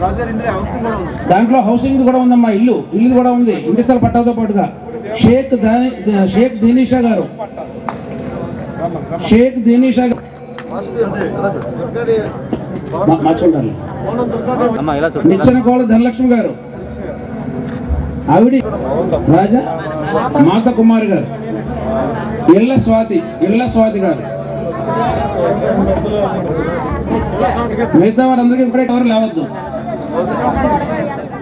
రాజుగారి ఇందులో హౌసింగ్ కూడా ఉంది దాంట్లో హౌసింగ్ కూడా ఉందమ్మా ఇల్లు ఇల్లు కూడా ఉంది ఇంటి స్థల పట్టాతో పాటుగా షేక్ దాని షేక్ దీనిషా గారు షేక్ దీనిషా గారు మా- మార్చుకుంటాను అమ్మా ఇలా చూడు నిచ్చెన కోళ్ళ ధనలక్ష్మి గారు ఆవిడి రాజా మాత కుమార్ గారు ఇళ్ళ స్వాతి ఇళ్ళ స్వాతి గారు మిగతా వారందరికీ ఇప్పుడే ఎవరు లేవద్దు